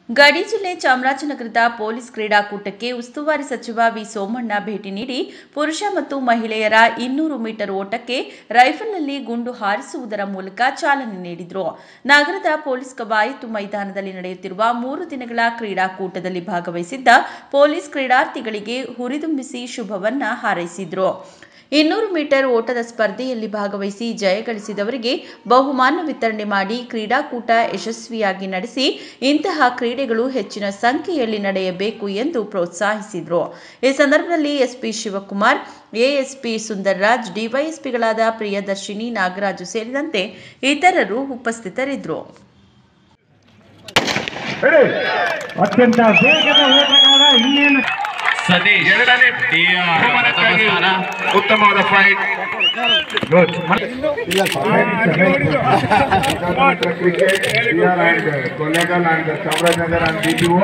ಗಡಿ ಜಿಲ್ಲೆ ಚಾಮರಾಜನಗರದ ಪೊಲೀಸ್ ಕ್ರೀಡಾಕೂಟಕ್ಕೆ ಉಸ್ತುವಾರಿ ಸಚಿವ ವಿ ಸೋಮಣ್ಣ ಭೇಟಿ ನೀಡಿ ಪುರುಷ ಮತ್ತು ಮಹಿಳೆಯರ ಇನ್ನೂರು ಮೀಟರ್ ಓಟಕ್ಕೆ ರೈಫಲ್ನಲ್ಲಿ ಗುಂಡು ಹಾರಿಸುವುದರ ಮೂಲಕ ಚಾಲನೆ ನೀಡಿದರು ನಗರದ ಪೊಲೀಸ್ ಕವಾಯತು ಮೈದಾನದಲ್ಲಿ ನಡೆಯುತ್ತಿರುವ ಮೂರು ದಿನಗಳ ಕ್ರೀಡಾಕೂಟದಲ್ಲಿ ಭಾಗವಹಿಸಿದ್ದ ಪೊಲೀಸ್ ಕ್ರೀಡಾರ್ಥಿಗಳಿಗೆ ಹುರಿದುಂಬಿಸಿ ಶುಭವನ್ನ ಹಾರೈಸಿದರು ಇನ್ನೂರು ಮೀಟರ್ ಓಟದ ಸ್ಪರ್ಧೆಯಲ್ಲಿ ಭಾಗವಹಿಸಿ ಜಯ ಗಳಿಸಿದವರಿಗೆ ಬಹುಮಾನ ವಿತರಣೆ ಮಾಡಿ ಕ್ರೀಡಾಕೂಟ ಯಶಸ್ವಿಯಾಗಿ ನಡೆಸಿ ಇಂತಹ ಕ್ರೀಡೆಗಳು ಹೆಚ್ಚಿನ ಸಂಖ್ಯೆಯಲ್ಲಿ ನಡೆಯಬೇಕು ಎಂದು ಪ್ರೋತ್ಸಾಹಿಸಿದರು ಈ ಸಂದರ್ಭದಲ್ಲಿ ಎಸ್ಪಿ ಶಿವಕುಮಾರ್ ಎಎಸ್ಪಿ ಸುಂದರ್ರಾಜ್ ಡಿವೈಎಸ್ಪಿಗಳಾದ ಪ್ರಿಯದರ್ಶಿನಿ ನಾಗರಾಜು ಸೇರಿದಂತೆ ಇತರರು ಉಪಸ್ಥಿತರಿದ್ದರು ಹೇಳಿ ಅತ್ಯಂತ ವೇಗದ ಓಟಗಾರ ಇನ್ನೇನು ಸತೀಶ್ ಎರಡನೇ ಬಹುಮಾನಕ್ಕಾಗಿ ಉತ್ತಮವಾದ fight cricket and Kollegal and Chamarajanagar and DTO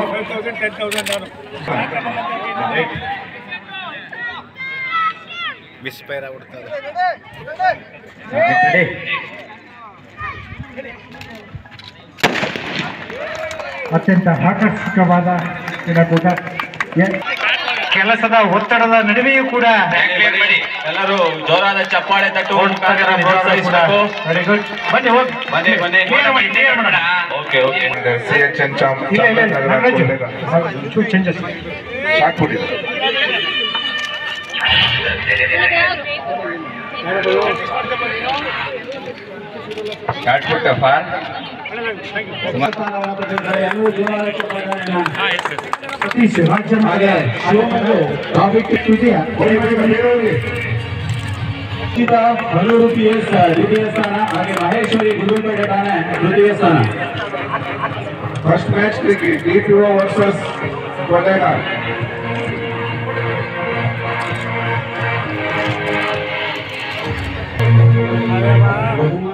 misfire ಆಗ್ಬಿಡ್ತಾರೆ ಕಡೆ. ಅತ್ಯಂತ ಆಕರ್ಷಕವಾದ ಕ್ರೀಡಾಕೂಟ ಎ- ಕೆಲಸದ ಒತ್ತಡದ ನಡುವೆಯೂ ಕೂಡ ಕ್ಲಿಯರ್ ಮಾಡಿ ಎಲ್ಲರೂ ಜೋರಾದ ಚಪ್ಪಾಳೆ ತಟ್ಟು ಮುಖಾಂತರ ಕೂಡ ಪ್ರೋತ್ಸಾಹಿಸಬೇಕು ವೆರಿ ಗುಡ್ ಬನ್ನಿ ಹೋಗಿ ಬನ್ನಿ ಬನ್ನಿ ಕ್ಲಿಯರ್ ಮಾಡಿ, ಕ್ಲಿಯರ್ ಮಾಡೋಣ. Okay okay C H N ಇಲ್ಲ ಇಲ್ಲ ಇಲ್ಲ ನಾಗರಾಜು ಚೂರು ಚೇಂಜಸ್ ಸಾಕ್ಬಿಟ್ಟಿದೆ ಫಾರ್ ಸತೀಶ್ ರಾಜ್ಯ ಹಾಗೆ ಶಿವಮೊಗ್ಗ ರಾಬಿಟ್ ತೃತೀಯ ಚಿತ್ತ ಬಲ್ಲೂರು ಪಿ ಎಸ್ ದ್ವಿತೀಯ ಸ್ಥಾನ ಹಾಗೆ ಮಹೇಶ್ವರಿ ಗುರುಪೇಟೆ ಠಾಣೆ ತೃತೀಯ ಸ್ಥಾನ first match cricket DTO versus Kollegal ಬಹು